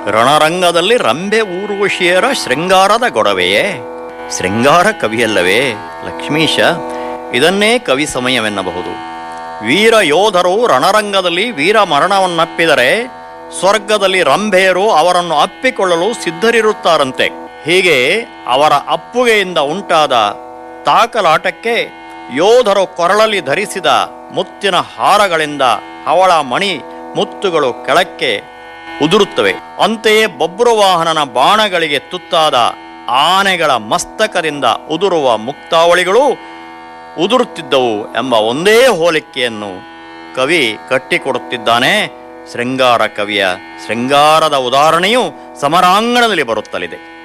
ರಣರಂಗದಲ್ಲಿ ರಂಬೆ ಊರ್ವಶಿಯರ ಶೃಂಗಾರದ ಗೊಡವೆಯೇ ಶೃಂಗಾರ ಕವಿಯಲ್ಲವೇ ಲಕ್ಷ್ಮೀಶ ಇದನ್ನೇ ಕವಿ ಸಮಯವೆನ್ನಬಹುದು ವೀರ ಯೋಧರು ರಣರಂಗದಲ್ಲಿ ವೀರ ಮರಣವನ್ನಪ್ಪಿದರೆ ಸ್ವರ್ಗದಲ್ಲಿ ರಂಭೆಯರು ಅವರನ್ನು ಅಪ್ಪಿಕೊಳ್ಳಲು ಸಿದ್ಧರಿರುತ್ತಾರಂತೆ ಹೀಗೆ ಅವರ ಅಪ್ಪುಗೆಯಿಂದ ಉಂಟಾದ ತಾಕಲಾಟಕ್ಕೆ ಯೋಧರು ಕೊರಳಲ್ಲಿ ಧರಿಸಿದ ಮುತ್ತಿನ ಹಾರಗಳಿಂದ ಹವಳ ಮಣಿ ಮುತ್ತುಗಳು ಕೆಳಕ್ಕೆ ಉದುರುತ್ತವೆ ಅಂತೆಯೇ ಬಬ್ರುವಾಹನನ ಬಾಣಗಳಿಗೆ ತುತ್ತಾದ ಆನೆಗಳ ಮಸ್ತಕದಿಂದ ಉದುರುವ ಮುಕ್ತಾವಳಿಗಳು ಉದುರುತ್ತಿದ್ದವು ಎಂಬ ಒಂದೇ ಹೋಲಿಕೆಯನ್ನು ಕವಿ ಕಟ್ಟಿಕೊಡುತ್ತಿದ್ದಾನೆ ಶೃಂಗಾರ ಕವಿಯ ಶೃಂಗಾರದ ಉದಾಹರಣೆಯು ಸಮರಾಂಗಣದಲ್ಲಿ ಬರುತ್ತಲಿದೆ